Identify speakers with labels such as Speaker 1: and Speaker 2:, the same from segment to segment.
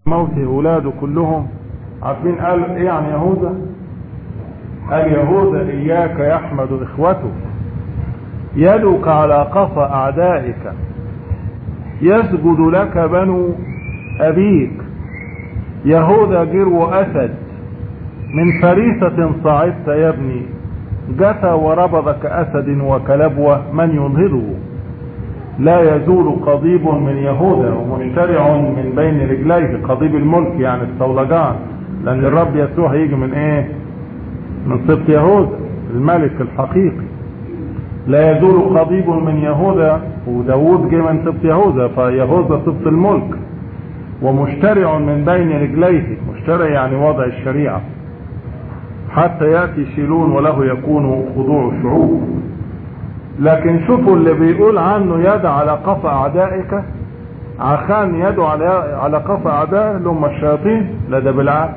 Speaker 1: موت اولاده كلهم عارفين قال ايه عن يهوذا قال يهوذا اياك يحمد اخوته يدك على قفا اعدائك يسجد لك بنو ابيك يهوذا جرو اسد من فريسة صعدت يا ابني جثى وربض كأسد وكلبوة من ينهضه لا يزول قضيب من يهوذا ومشترع من بين رجليه قضيب الملك يعني الصولجان لان الرب يسوع هيجي من ايه من سبط يهوذا الملك الحقيقي لا يزول قضيب من يهوذا وداود جه من سبط يهوذا فيهوذا سبط الملك ومشترع من بين رجليه مشترع يعني وضع الشريعة حتى يأتي شيلون وله يكون خضوع الشعوب لكن شوفوا اللي بيقول عنه يد على قفا اعدائك عخان يده على على قفا اعدائه اللي هم الشياطين لا ده بالعكس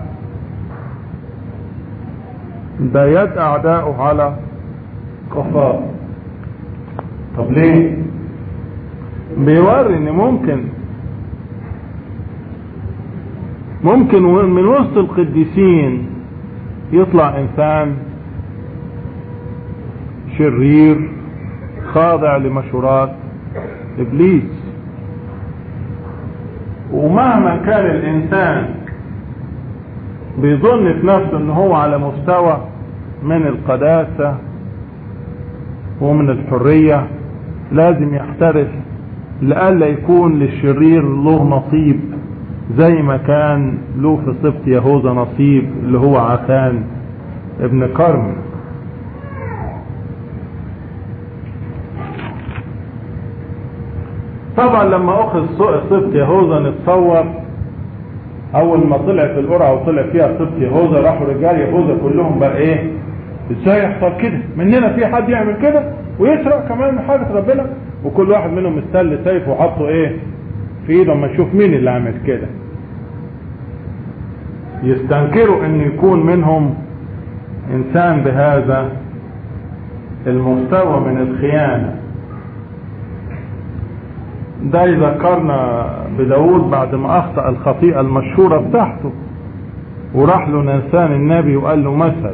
Speaker 1: ده يد اعدائه على قفاه طب ليه بيوري ان ممكن ممكن من وسط القديسين يطلع انسان شرير خاضع لمشورات ابليس ومهما كان الانسان بيظن في نفسه ان هو على مستوى من القداسة ومن الحرية لازم يحترس لألا يكون للشرير له نصيب زي ما كان له في سبط يهوذا نصيب اللي هو عخان ابن كرم طبعا لما اخذ سبط يهوذا نتصور اول ما طلع في القرعه وطلع فيها سبط يهوذا راحوا رجال يهوذا كلهم بقى ايه ازاي يحصل كده مننا في حد يعمل كده ويسرق كمان حاجه ربنا وكل واحد منهم مستل سيف وحطه ايه في ايده اما نشوف مين اللي عمل كده يستنكروا ان يكون منهم انسان بهذا المستوى من الخيانه ده يذكرنا بداود بعد ما اخطأ الخطيئة المشهورة بتاعته وراح له نسان النبي وقال له مثل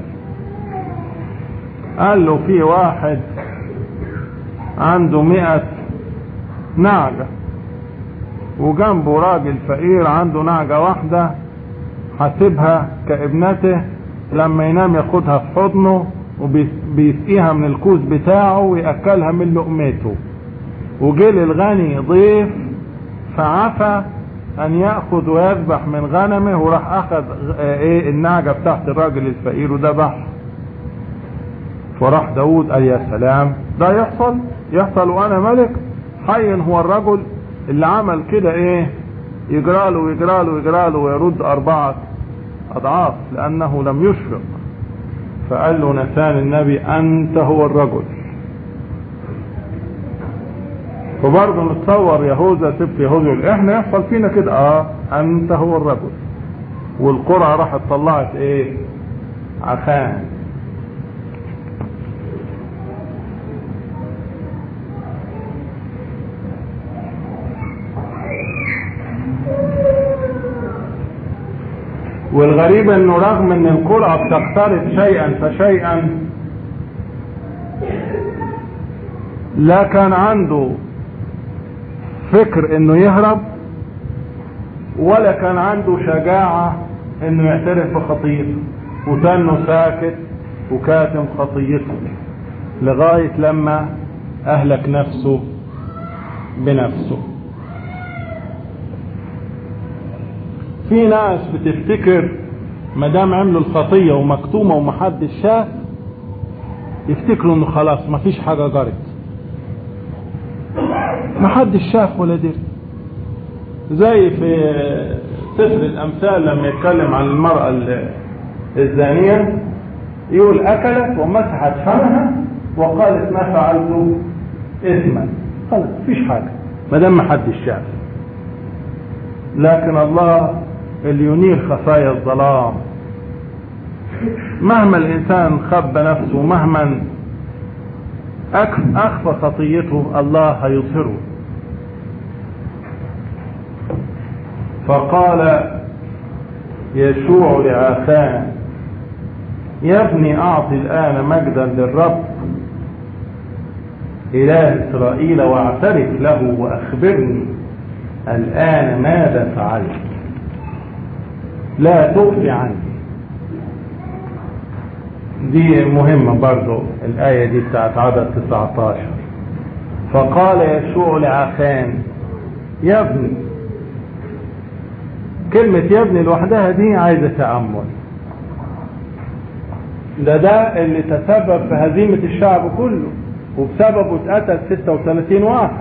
Speaker 1: قال له في واحد عنده مئة نعجة وجنبه راجل فقير عنده نعجة واحدة حاسبها كابنته لما ينام ياخدها في حضنه وبيسقيها من الكوز بتاعه ويأكلها من لقمته وجه للغني ضيف فعفى ان ياخذ ويذبح من غنمه وراح اخذ ايه النعجه بتاعت الراجل الفقير وذبح فراح داود قال يا سلام ده يحصل يحصل وانا ملك حي هو الرجل اللي عمل كده ايه يجرى له ويجرى له ويجرى له ويرد اربعه اضعاف لانه لم يشفق فقال له نسان النبي انت هو الرجل فبرضه نتصور يهوذا سبت يهوذا احنا يحصل فينا كده اه انت هو الرجل والقرعه راحت طلعت ايه عخان والغريب انه رغم ان القرعه بتقترب شيئا فشيئا لا كان عنده فكر انه يهرب ولا كان عنده شجاعة انه يعترف بخطيته وتنه ساكت وكاتم خطيته لغاية لما اهلك نفسه بنفسه في ناس بتفتكر ما دام عملوا الخطية ومكتومة ومحدش شاف يفتكروا انه خلاص مفيش حاجة جرت ما حدش شاف ولا دري زي في سفر الامثال لما يتكلم عن المرأة الزانية يقول اكلت ومسحت فمها وقالت ما فعلت اثما خلاص مفيش حاجة ما دام ما حدش شاف لكن الله اللي ينير خفايا الظلام مهما الانسان خب نفسه مهما اخفى خطيته الله هيظهره فقال يشوع لعاخان يا ابني أعطي الآن مجدا للرب إله إسرائيل واعترف له وأخبرني الآن ماذا فعلت لا تخفي عني دي مهمة برضو الآية دي بتاعت عدد 19 فقال يشوع لعخان يا ابني كلمة يا ابني لوحدها دي عايزة تأمل ده ده اللي تسبب في هزيمة الشعب كله وبسببه اتقتل 36 واحد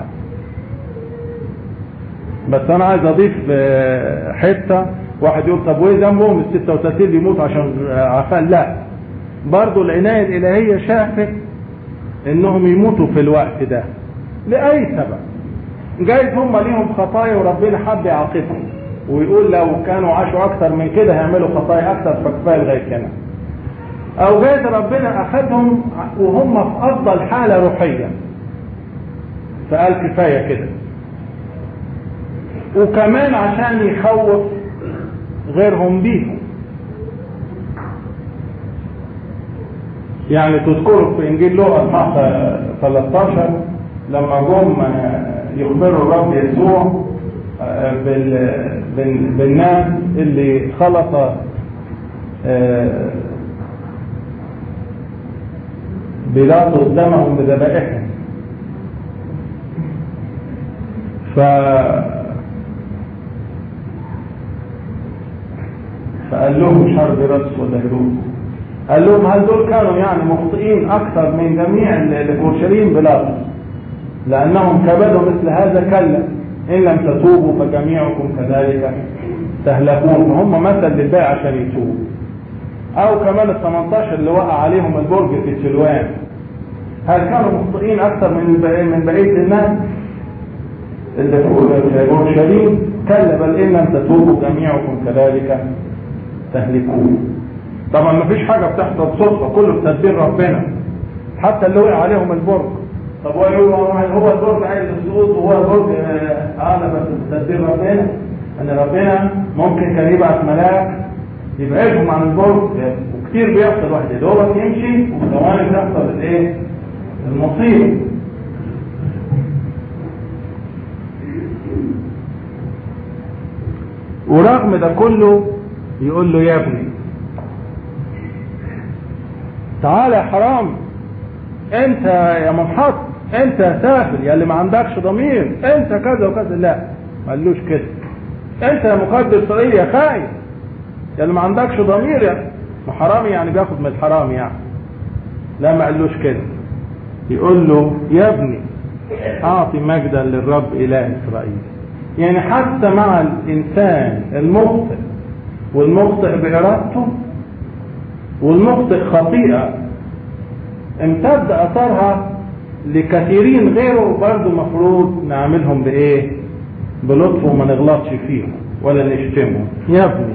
Speaker 1: بس انا عايز اضيف حته واحد يقول طب وايه ذنبهم ال 36 بيموت عشان عفان لا برضه العنايه الالهيه شافت انهم يموتوا في الوقت ده لاي سبب جايز هم ليهم خطايا وربنا حب يعاقبهم ويقول لو كانوا عاشوا اكتر من كده هيعملوا خطايا اكتر فكفايه لغايه هنا او جايز ربنا اخذهم وهم في افضل حاله روحيه فقال كفايه كده وكمان عشان يخوف غيرهم بيهم يعني تذكروا في انجيل لوقا اصحاح 13 لما جم يخبروا الرب يسوع بالناس اللي خلط بيلاطس دمهم بذبائحهم ف فقال لهم شرب رأس ودهروس قال لهم هل دول كانوا يعني مخطئين اكثر من جميع اللي في اورشليم بلاطس لانهم كبدوا مثل هذا كلا ان لم تتوبوا فجميعكم كذلك تهلكون هم مثل للباقي عشان يتوبوا او كمان ال 18 اللي وقع عليهم البرج في تشلوان هل كانوا مخطئين اكثر من من بقيه الناس اللي في اورشليم كلا بل ان لم تتوبوا جميعكم كذلك تهلكون طبعا ما فيش حاجه بتحصل صدفه كله بتدبير ربنا حتى اللي وقع عليهم البرج طب هو يقول هو البرج عايز السقوط وهو البرج اعلى بس بتدبير ربنا ان ربنا ممكن كان يبعث ملاك يبعدهم عن البرج وكتير بيحصل واحد يا دوبك يمشي وثواني تحصل الايه؟ المصيبه ورغم ده كله يقول له يا ابني تعالى يا حرام انت يا منحط انت يا سافل يا اللي ما عندكش ضمير انت كذا وكذا لا ما قالوش كده انت يا مقدس اسرائيل يا خاين يا اللي ما عندكش ضمير يا حرامي يعني بياخد من الحرام يعني لا ما قالوش كده يقول له يا ابني اعطي مجدا للرب اله اسرائيل يعني حتى مع الانسان المخطئ والمخطئ بارادته والمخطئ خطيئه امتد اثرها لكثيرين غيره برضه مفروض نعملهم بايه بلطف وما نغلطش فيهم ولا نشتمهم يا ابني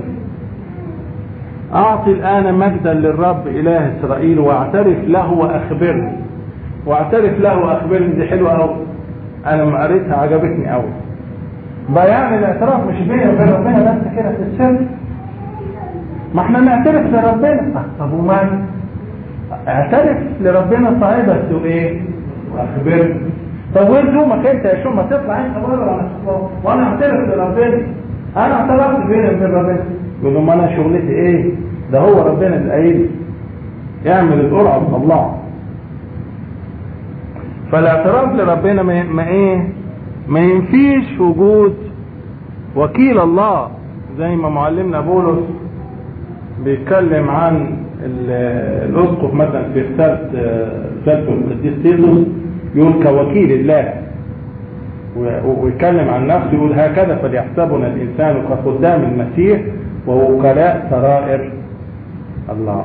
Speaker 1: اعطي الان مجدا للرب اله اسرائيل واعترف له واخبرني واعترف له واخبرني دي حلوه قوي انا لما قريتها عجبتني قوي بيان الاعتراف مش بيني وبين ربنا بس كده في السر ما احنا نعترف لربنا طب ومال اعترف لربنا صحيح بس وايه واخبرني طب وين لومك انت يا شو ما تطلع انت بره وانا وانا اعترف لربنا انا اعترفت بيني وبين ربنا يقول لهم انا شغلتي ايه ده هو ربنا اللي قايل اعمل القرعه وطلعه فالاعتراف لربنا ما ما ايه ما ينفيش وجود وكيل الله زي ما معلمنا بولس بيتكلم عن الاسقف مثلا في رساله رسالته القديس تيتوس يقول كوكيل الله ويتكلم عن نفسه يقول هكذا فليحسبنا الانسان كخدام المسيح ووكلاء سرائر الله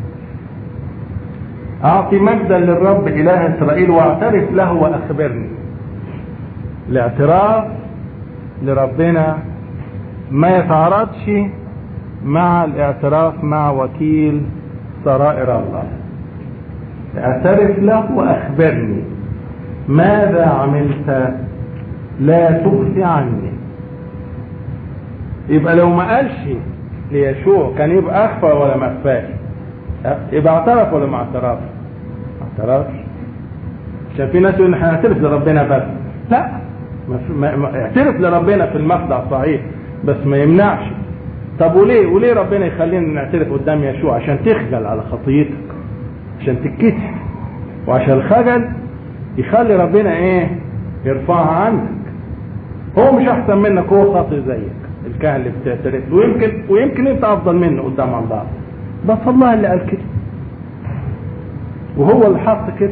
Speaker 1: اعطي مجدا للرب اله اسرائيل واعترف له واخبرني الاعتراف لربنا ما يتعارضش مع الاعتراف مع وكيل سرائر الله اعترف له واخبرني ماذا عملت لا تخفي عني يبقى لو ما قالش ليشوع كان يبقى اخفى ولا ما اخفاش يبقى اعترف ولا ما اعترفش ما اعترفش عشان في ناس يقول احنا هنعترف لربنا بس لا ما في- ما ما- اعترف لربنا في المخدع صحيح بس ما يمنعش طب وليه وليه ربنا يخلينا نعترف قدام يشوع عشان تخجل على خطيتك عشان تتكسف وعشان الخجل يخلي ربنا ايه يرفعها عنك هو مش احسن منك هو خاطئ زيك الكاهن اللي بتعترف له ويمكن ويمكن انت افضل منه قدام الله بس الله اللي قال كده وهو اللي حط كده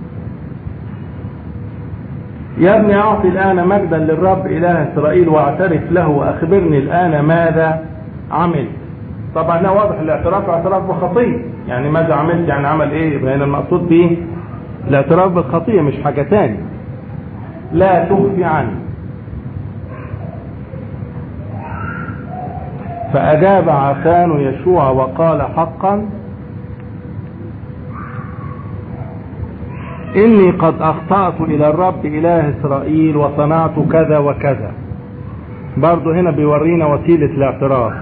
Speaker 1: يا ابني اعطي الان مجدا للرب اله اسرائيل واعترف له واخبرني الان ماذا عملت طبعا هنا واضح الاعتراف اعتراف بخطيه يعني ماذا عملت يعني عمل ايه يبقى هنا المقصود به الاعتراف بالخطيه مش حاجه تاني لا تخفي عني فأجاب عخان يشوع وقال حقا إني قد أخطأت إلى الرب إله إسرائيل وصنعت كذا وكذا برضه هنا بيورينا وسيلة الاعتراف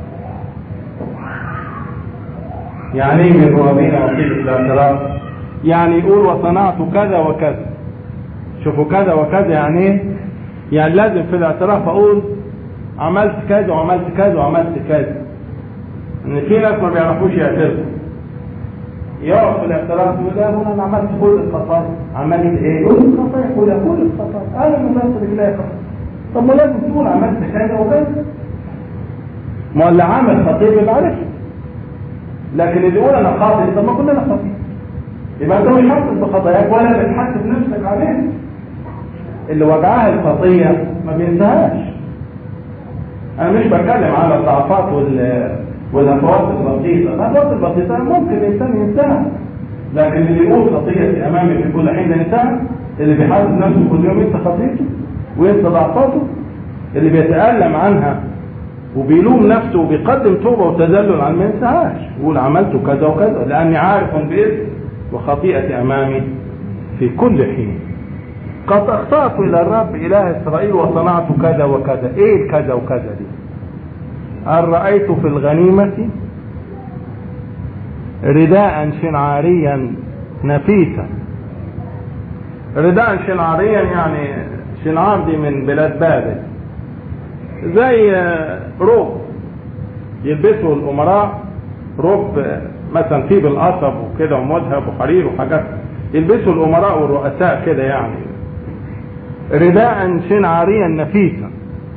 Speaker 1: يعني ايه بيورينا وسيلة الاعتراف يعني يقول وصنعت كذا وكذا شوفوا كذا وكذا يعني ايه يعني لازم في الاعتراف اقول عملت كذا وعملت كذا وعملت كذا ان في ناس ما بيعرفوش يعترفوا يقف في الاعتراف يقول يا ابونا انا عملت كل الخطايا عملت ايه؟ يقول الخطايا كلها كل الخطايا انا مباشر رجلي خطايا طب ما لازم تقول عملت كذا وكذا ما اللي عامل خطيئة يبقى عارف لكن اللي يقول انا خاطئ طب ما كلنا خاطئين يبقى انت مش حاسس بخطاياك ولا بتحاسب نفسك عليها اللي وجعها الخطيه ما بينساهاش انا مش بتكلم على الضعفات وال والهفوات البسيطة الهفوات البسيطة ممكن الإنسان ينساها لكن اللي يقول خطيئتي أمامي في كل حين ينساها اللي بيحاسب نفسه كل يوم ينسى خطيئته وينسى ضعفاته اللي بيتألم عنها وبيلوم نفسه وبيقدم توبة وتذلل عن ما ينساهاش يقول عملت كذا وكذا لأني عارف بإذن وخطيئتي أمامي في كل حين قد أخطأت إلى الرب إله إسرائيل وصنعت كذا وكذا إيه الكذا وكذا دي أن رأيت في الغنيمة رداء شنعاريا نفيسا رداء شنعاريا يعني شنعار دي من بلاد بابل زي روب يلبسوا الأمراء روب مثلا فيه بالقصب وكده ومذهب وحرير وحاجات يلبسوا الأمراء والرؤساء كده يعني رداء شنعاريا نفيسا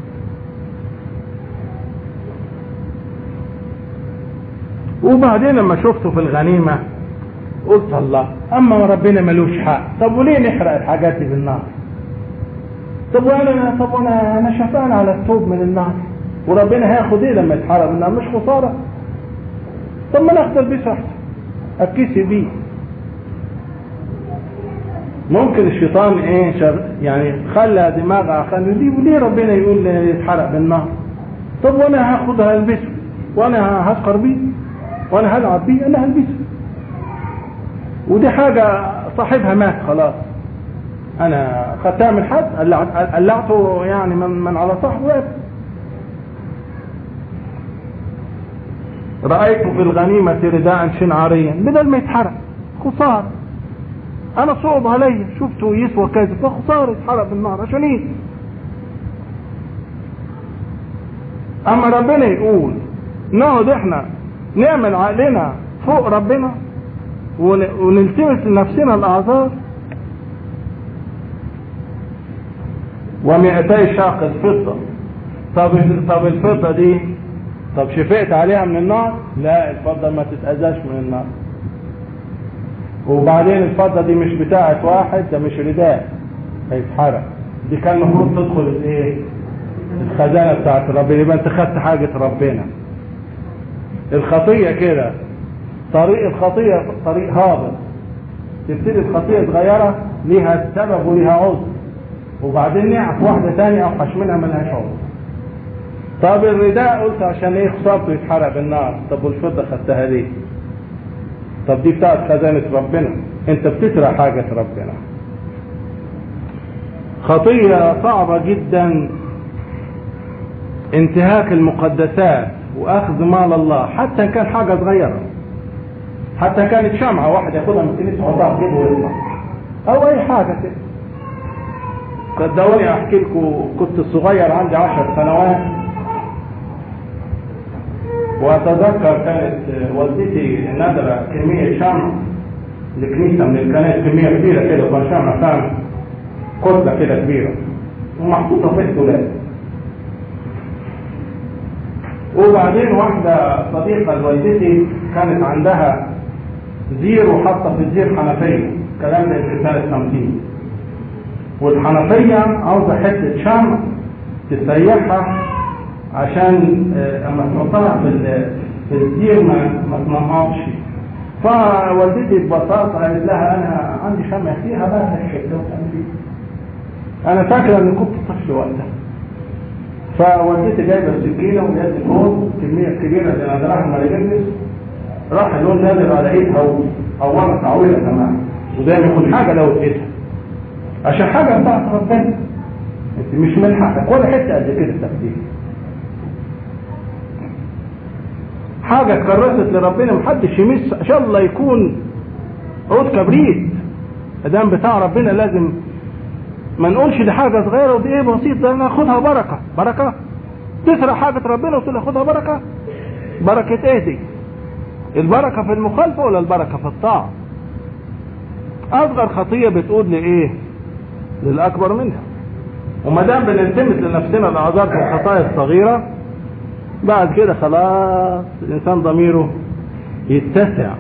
Speaker 1: وبعدين لما شفته في الغنيمة قلت الله اما ربنا ملوش حق طب وليه نحرق الحاجات دي بالنار طب وانا طب وانا انا شفقان على الثوب من النار وربنا هياخد ايه لما يتحرق بالنار مش خساره طب ما انا اخد بيه احسن اتكسي بيه ممكن الشيطان ايه شر يعني خلى دماغ عقل دي وليه ربنا يقول لي يتحرق بالنار طب وانا هاخدها البسه وانا هسقر بيه وانا هلعب بيه انا هلبسه ودي حاجة صاحبها مات خلاص انا خدتها من حد قلعته يعني من, من على صاحبه رأيت في الغنيمة رداء شنعاريا بدل ما يتحرق خسارة انا صعب عليا شفته يسوى كذا فخسارة يتحرق بالنار عشان ايه اما ربنا يقول نقعد احنا نعمل عقلنا فوق ربنا ونلتمس لنفسنا الاعذار ومئتي شاق الفضة طب طب الفضة دي طب شفقت عليها من النار لا الفضة ما تتأذاش من النار وبعدين الفضة دي مش بتاعت واحد ده مش رداء هيتحرق دي كان المفروض تدخل الايه الخزانة بتاعت ربنا يبقى انت خدت حاجة ربنا الخطية كده طريق الخطية طريق هابط تبتدي الخطية صغيرة ليها سبب وليها عذر وبعدين نعرف واحدة تانية أوحش منها ملهاش عذر طب الرداء قلت عشان ايه خسارته يتحرق بالنار طب والفضة خدتها ليه طب دي بتاعت خزانة ربنا انت بتسرق حاجة ربنا خطية صعبة جدا انتهاك المقدسات
Speaker 2: واخذ مال الله حتى ان كان حاجه صغيره حتى كانت شمعه واحد ياخدها من الكنيسه يحطها في جيبه ويطلع او اي حاجه كده صدقوني احكي لكم كنت صغير عندي عشر سنوات واتذكر كانت والدتي نادرة كمية شمع لكنيسة من الكنائس كمية كبيرة كده وكان شمع كان كتلة كده كبيرة ومحطوطة في الدولاب وبعدين واحدة صديقة لوالدتي كانت عندها زير وحاطة في الزير حنفية الكلام ده في سنة 50 والحنفية عاوزة حتة شمع تسيحها عشان اما تحطها في في الزير ما ما تنقطش فوالدتي ببساطة قالت لها أنا عندي شمع فيها بقى الحتة وكان فيه أنا فاكرة إني كنت طفل وقتها فوالدتي جايبة السكينة وجايبة الفوز كمية كبيرة زي ما راح المريجنس راح اللون نازل على ايدها وأولا تعويلة كمان وزي ما يكون حاجة لو اديتها عشان حاجة بتاعت ربنا انت مش من حقك ولا حتة قد كده تاخديها حاجة اتكرست لربنا محدش يمس ان شاء الله يكون عود كبريت ادام بتاع ربنا لازم ما نقولش دي حاجة صغيرة ودي ايه بسيط ده ناخدها بركة بركة تسرق حاجة ربنا وتقول خدها بركة بركة ايه دي البركة في المخالفة ولا البركة في الطاعة اصغر خطية بتقول لايه للاكبر منها وما دام بنلتمس لنفسنا الاعذار في الخطايا الصغيرة بعد كده خلاص الانسان ضميره يتسع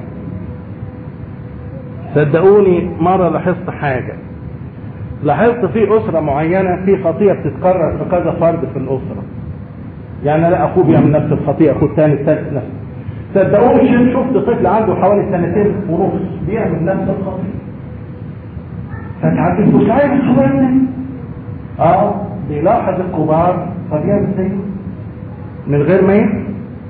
Speaker 2: صدقوني مرة لاحظت حاجة لاحظت في أسرة معينة في خطية بتتكرر في كذا فرد في الأسرة يعني لا أخوه بيعمل نفس الخطية أخوه الثاني الثالث نفس صدقوني شفت طفل عنده حوالي سنتين ونص بيعمل نفس الخطية فتعدي مش عارف الصغير اه بيلاحظ الكبار فبيعمل زيه من غير ما يفهم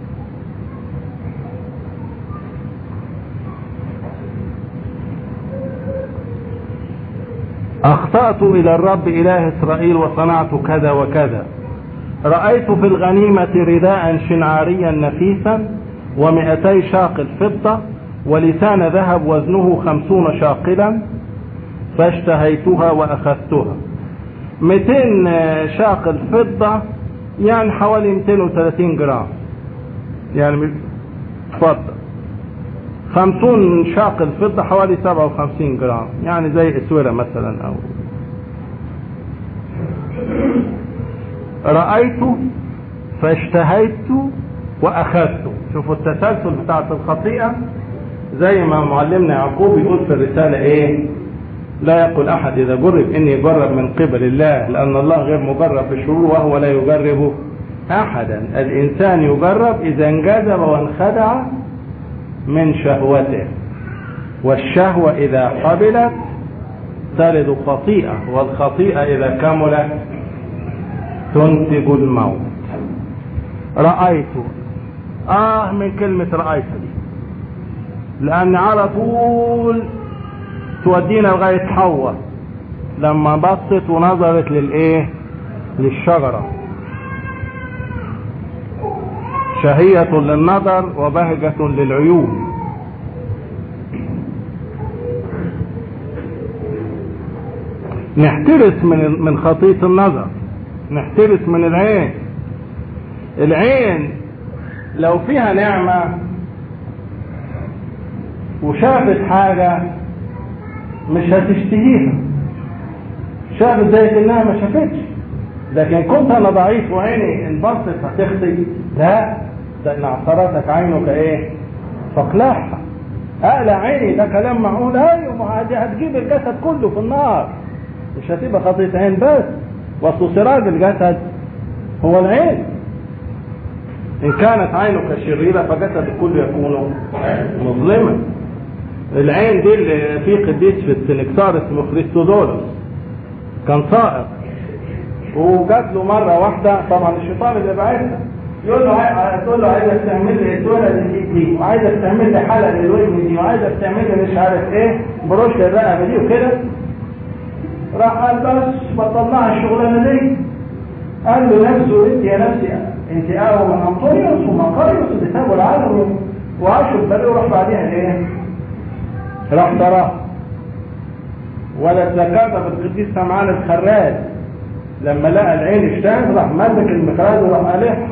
Speaker 2: أخطأت إلى الرب إله إسرائيل وصنعت كذا وكذا رأيت في الغنيمة رداء شنعاريا نفيسا ومئتي شاقل فضة ولسان ذهب وزنه خمسون شاقلا فاشتهيتها وأخذتها 200 شاقل فضة يعني حوالي 230 جرام يعني فضة 50 شاقل فضة حوالي 57 جرام يعني زي اسورة مثلا او رأيت فاشتهيت واخذت شوفوا التسلسل بتاعت الخطيئة زي ما معلمنا يعقوب يقول في الرسالة ايه لا يقول احد اذا جرب اني جرب من قبل الله لان الله غير مجرب بالشرور وهو لا يجرب احدا الانسان يجرب اذا انجذب وانخدع من شهوته والشهوة إذا قبلت تلد خطيئة والخطيئة إذا كملت تنتج الموت رأيت آه من كلمة رأيت دي لأن على طول تودينا لغاية حواء لما بصت ونظرت للإيه للشجرة شهية للنظر وبهجة للعيون نحترس من من خطية النظر نحترس من العين العين لو فيها نعمة وشافت حاجة مش هتشتهيها شافت زي انها ما شافتش لكن كنت انا ضعيف وعيني انبسط هتخطي لا ده ان اعصرتك عينك ايه فاقلعها اقلع عيني ده كلام معقول ايوه ما هتجيب الجسد كله في النار مش هتبقى خطية عين بس واصل سراج الجسد هو العين ان كانت عينك شريرة فجسدك كله يكون مظلما العين دي اللي في قديس في السنكسار اسمه خريستودولوس كان سائق وجات له مرة واحدة طبعا الشيطان اللي بعتها يقول له تقول له عايزك تعمل لي الدولة دي دي وعايزك تعمل لي حلقة للودن دي وعايزك تعمل لي مش عارف ايه بروش الرقبة دي وكده راح قال بس بطلنا الشغلانة دي قال له نفسه انت يا نفسي انت اقوى من انطونيوس ومقاريوس اللي سابوا العالم وعاشوا البرية وراح بعديها ايه؟ راح تراه ولا تكاثر القديس سمعان الخراج لما لقى العين اشتاق راح مسك المخراج وراح قالعها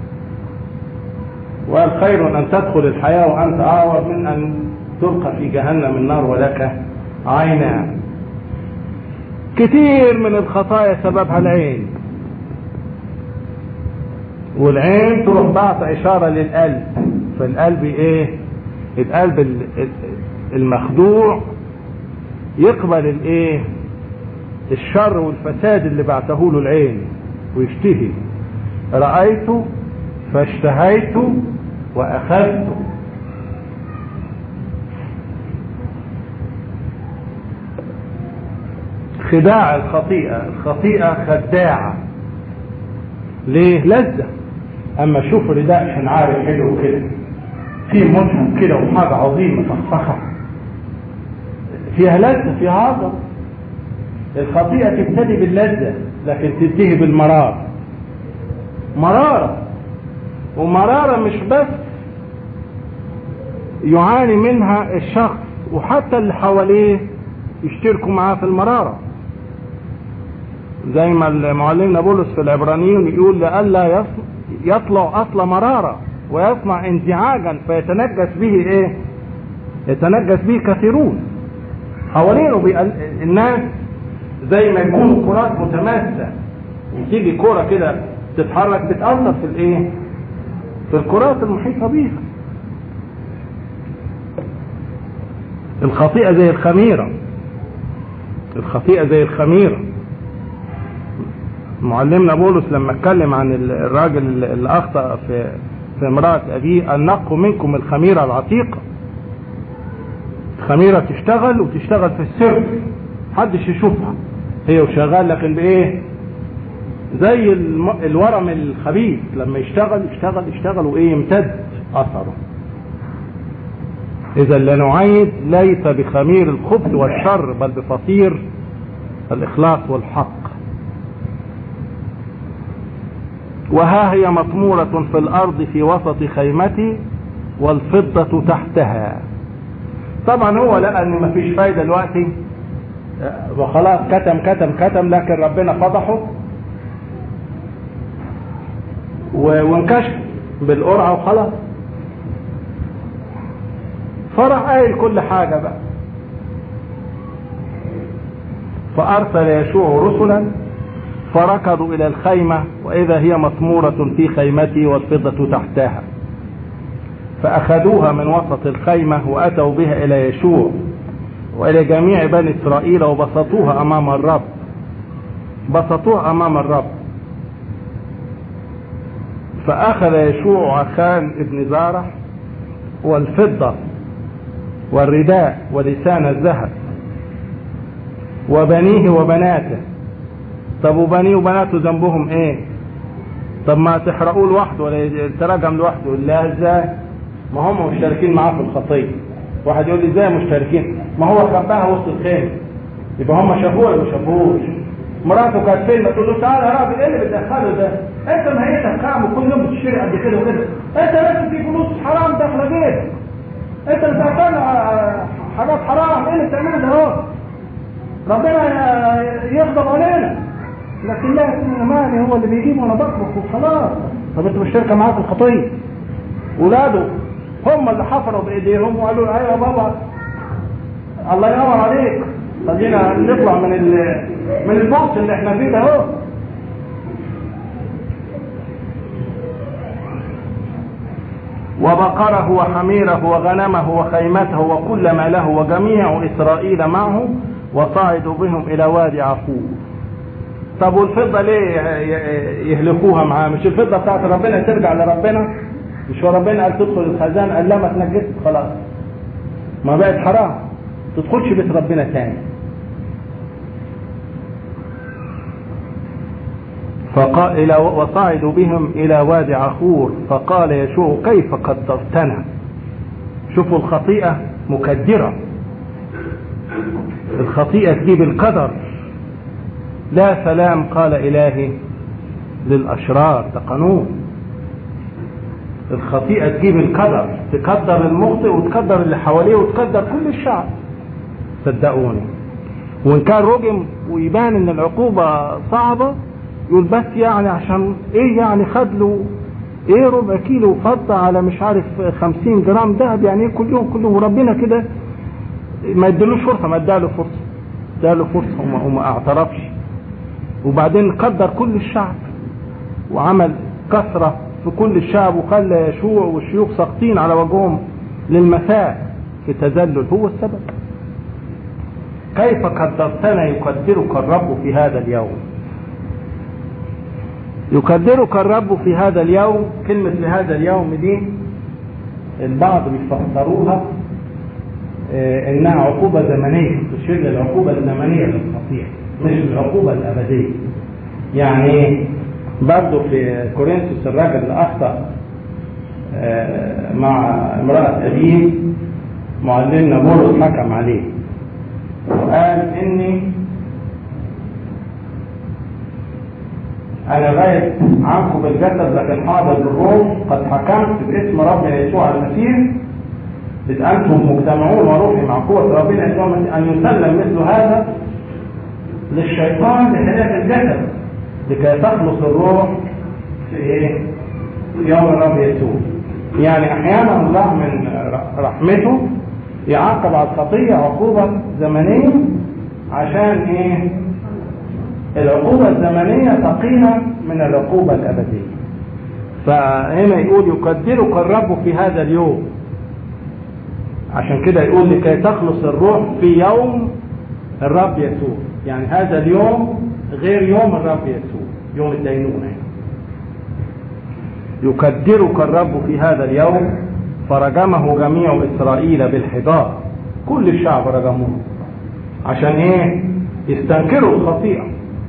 Speaker 2: وقال خير ان تدخل الحياه وانت اعور من ان تلقى في جهنم النار ولك عينان كتير من الخطايا سببها العين والعين تروح بعت اشاره للقلب فالقلب ايه القلب المخدوع يقبل الايه الشر والفساد اللي بعته له العين ويشتهي رأيت فاشتهيت وأخذت خداع الخطيئة الخطيئة خداعة ليه لذة اما شوف رداء شنعاري حلو كده في ملهم كده وحاجة عظيمة فخفخة فيها لذة فيها عظم الخطيئة تبتدي باللذة لكن تنتهي بالمرار مرارة ومرارة مش بس يعاني منها الشخص وحتى اللي حواليه يشتركوا معاه في المرارة زي ما معلمنا بولس في العبرانيين يقول لئلا يطلع اصل مرارة ويصنع انزعاجا فيتنجس به ايه يتنجس به كثيرون حوالينه بيقل... الناس زي ما يكونوا كرات متماسة وتيجي كرة كده تتحرك بتأثر في الايه في الكرات المحيطة بيها الخطيئة زي الخميرة الخطيئة زي الخميرة معلمنا بولس لما اتكلم عن الراجل اللي اخطأ في في امرأة ابيه ان نقوا منكم الخميرة العتيقة الخميرة تشتغل وتشتغل في السر محدش يشوفها هي وشغال لكن بايه زي الم... الورم الخبيث لما يشتغل يشتغل يشتغل وايه يمتد اثره اذا لنعيد ليس بخمير الخبث والشر بل بفطير الاخلاص والحق وها هي مطمورة في الارض في وسط خيمتي والفضة تحتها طبعا هو لقى ان مفيش فايدة دلوقتي وخلاص كتم كتم كتم لكن ربنا فضحه وانكشف بالقرعة وخلاص فراح قايل كل حاجة بقى فأرسل يشوع رسلا فركضوا إلى الخيمة وإذا هي مطمورة في خيمتي والفضة تحتها فأخذوها من وسط الخيمة وأتوا بها إلى يشوع وإلى جميع بني إسرائيل وبسطوها أمام الرب بسطوها أمام الرب فأخذ يشوع عخان ابن زارح والفضة والرداء ولسان الذهب وبنيه وبناته طب وبنيه وبناته ذنبهم ايه طب ما تحرقوه لوحده ولا يترجم لوحده لا ازاي ما هم مشتركين معاه في الخطيه واحد يقول لي ازاي مشتركين ما هو خباها وسط الخيمه يبقى هم شافوه ولا ما شافوهوش مراته كانت فين تقول له تعالى يا راجل ايه اللي بتدخله ده انت مهيتك كام وكل يوم بتشتري قد كده وكده انت لازم في فلوس حرام داخله جيبك انت اللي بتعمل حاجات حرام ايه اللي بتعمله ده اهو ربنا يغضب علينا لكن لا انا مالي هو اللي بيجيب وانا بطبخ وخلاص طب انت مشتركه معاه في الخطيه ولاده هم اللي حفروا بايديهم وقالوا ايوه يا بابا الله ينور عليك خلينا نطلع من من البوكس اللي احنا فيه ده اهو وبقره وحميره وغنمه وخيمته وكل ما له وجميع اسرائيل معه وصعدوا بهم الى وادي عقوب طب والفضه ليه يهلكوها معاه مش الفضه بتاعت ربنا ترجع لربنا مش هو ربنا قال تدخل الخزان قال لا ما اتنجست خلاص ما بقت حرام تدخلش بيت ربنا تاني فقال إلى وصعدوا بهم إلى وادي عخور فقال يشوع كيف قدرتنا شوفوا الخطيئة مكدرة الخطيئة تجيب القدر لا سلام قال إلهي للأشرار ده قانون الخطيئة تجيب القدر تقدر المخطئ وتقدر اللي حواليه وتقدر كل الشعب صدقوني وإن كان رجم ويبان إن العقوبة صعبة يقول بس يعني عشان إيه يعني خد له إيه ربع كيلو فضة على مش عارف 50 جرام دهب يعني إيه كل يوم كل يوم وربنا كده ما ادالوش فرصة ما اداله فرصة اداله فرصة وما, وما اعترفش وبعدين قدر كل الشعب وعمل كثرة في كل الشعب وخلى يشوع والشيوخ ساقطين على وجههم للمساء في تذلل هو السبب كيف قدرتنا يقدرك الرب في هذا اليوم يقدرك الرب في هذا اليوم كلمة في هذا اليوم دي البعض بيفسروها آه، انها عقوبة زمنية تشير للعقوبة الزمنية للخطيئة مش العقوبة الأبدية يعني برضه في كورنثوس الراجل اللي أخطأ آه، مع امرأة أبيه معلمنا بولس حكم عليه وقال إني أنا غايب عنكم بالجسد لكن حاضر بالروح قد حكمت باسم ربنا يسوع المسيح إذ أنتم مجتمعون وروحي مع قوة ربنا يسوع المسيح أن يسلم مثل هذا للشيطان لهلاك الجسد لكي تخلص الروح في إيه؟ في يوم الرب يسوع يعني أحيانا الله من رحمته يعاقب على الخطية عقوبة زمنية عشان إيه؟ العقوبة الزمنية ثقيلة من العقوبة الأبدية فهنا يقول يقدرك الرب في هذا اليوم عشان كده يقول لكي تخلص الروح في يوم الرب يسوع يعني هذا اليوم غير يوم الرب يسوع يوم الدينونة يقدرك الرب في هذا اليوم فرجمه جميع إسرائيل بالحجار كل الشعب رجموه عشان ايه يستنكروا الخطيئة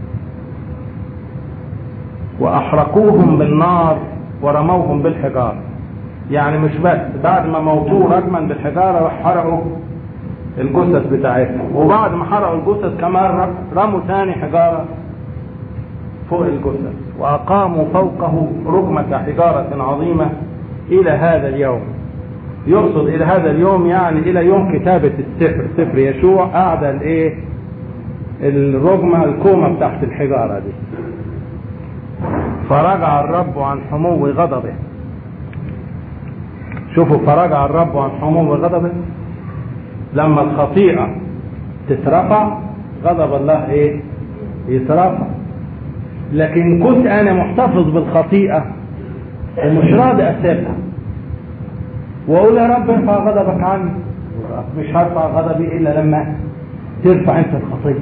Speaker 2: وأحرقوهم بالنار ورموهم بالحجار يعني مش بس بعد ما موتوه رجما بالحجارة حرقوا الجثث بتاعتهم وبعد ما حرقوا الجثث كمان رموا ثاني حجارة فوق الجثث وأقاموا فوقه ركمة حجارة عظيمة إلى هذا اليوم يقصد إلى هذا اليوم يعني إلى يوم كتابة السفر سفر يشوع قاعد الإيه الرجمة الكومة بتاعت الحجارة دي فرجع الرب عن حمو غضبه شوفوا فرجع الرب عن حمو غضبه لما الخطيئة تترفع غضب الله ايه يترفع لكن كنت انا محتفظ بالخطيئة ومش راضي اسيبها واقول يا رب ارفع غضبك عني مش هرفع غضبي الا لما ترفع انت الخطيئة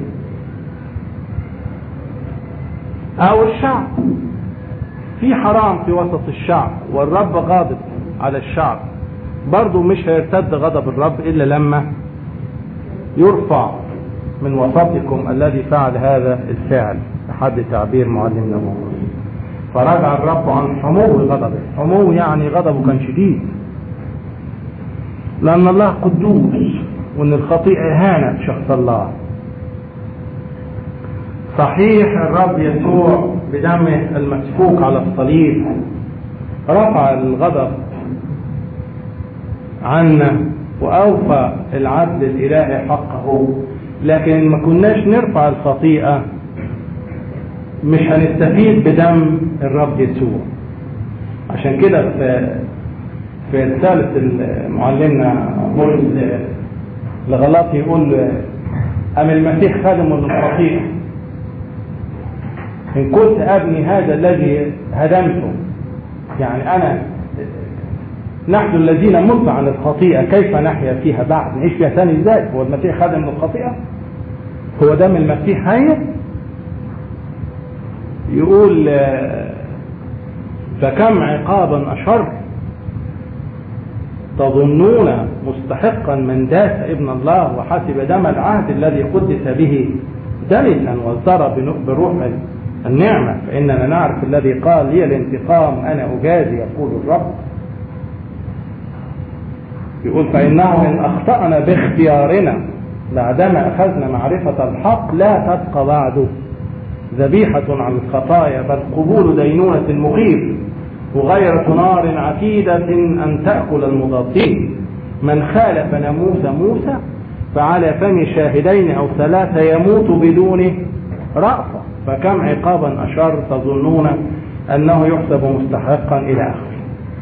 Speaker 2: او الشعب في حرام في وسط الشعب والرب غاضب على الشعب برضه مش هيرتد غضب الرب الا لما يرفع من وسطكم الذي فعل هذا الفعل بحد تعبير معلمنا موسى فرجع الرب عن حمو غضبه حمو يعني غضبه كان شديد لأن الله قدوس وأن الخطيئة إهانة شخص الله صحيح الرب يسوع بدمه المسفوك على الصليب رفع الغضب عنا وأوفى العدل الإلهي حقه لكن ما كناش نرفع الخطيئة مش هنستفيد بدم الرب يسوع عشان كده في في رسالة معلمنا بولس لغلاطي يقول أم المسيح خادم للخطيئة إن كنت أبني هذا الذي هدمته يعني أنا نحن الذين مت عن الخطيئة كيف نحيا فيها بعد نعيش فيها ثاني ازاي هو المسيح خادم للخطيئة هو دم المسيح هي يقول فكم عقابا أشر تظنون مستحقا من داس ابن الله وحسب دم العهد الذي قدس به دنسا وازدرى بروح النعمة فإننا نعرف الذي قال لي الانتقام أنا أجازي يقول الرب يقول فإنه إن أخطأنا باختيارنا بعدما أخذنا معرفة الحق لا تبقى بعده ذبيحة عن الخطايا بل قبول دينونة مخيف وغيرة نار عتيدة أن تأكل المضادين من خالف ناموس موسى فعلى فم شاهدين أو ثلاثة يموت بدون رأفة فكم عقابا أشر تظنون أنه يحسب مستحقا إلى آخره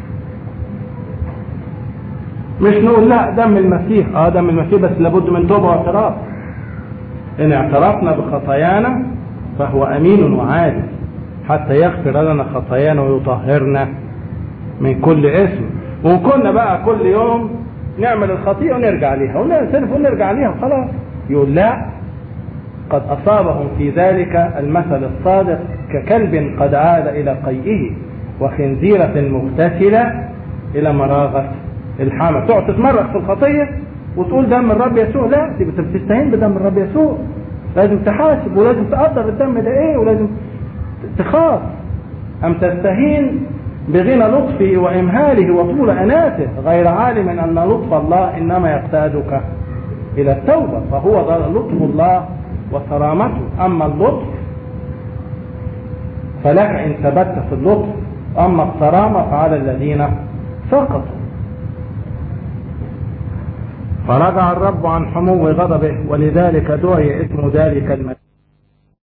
Speaker 2: مش نقول لا دم المسيح اه دم المسيح بس لابد من توبه واعتراف ان اعترفنا بخطايانا فهو امين وعادل حتى يغفر لنا خطايانا ويطهرنا من كل اسم وكنا بقى كل يوم نعمل الخطيئه ونرجع ليها ونعترف ونرجع ليها خلاص يقول لا قد اصابهم في ذلك المثل الصادق ككلب قد عاد الى قيئه وخنزيره مغتسله الى مراغه الحامة تقعد تتمرق في الخطية وتقول دم الرب يسوع لا انت بتستهين بدم الرب يسوع لازم تحاسب ولازم تقدر الدم ده ايه ولازم تخاف ام تستهين بغنى لطفه وامهاله وطول اناته غير عالم ان لطف الله انما يقتادك الى التوبه فهو ده لطف الله وكرامته اما اللطف فلك ان ثبت في اللطف اما الكرامه فعلى الذين سقطوا فرجع الرب عن حمو غضبه ولذلك دعي اسم ذلك المكان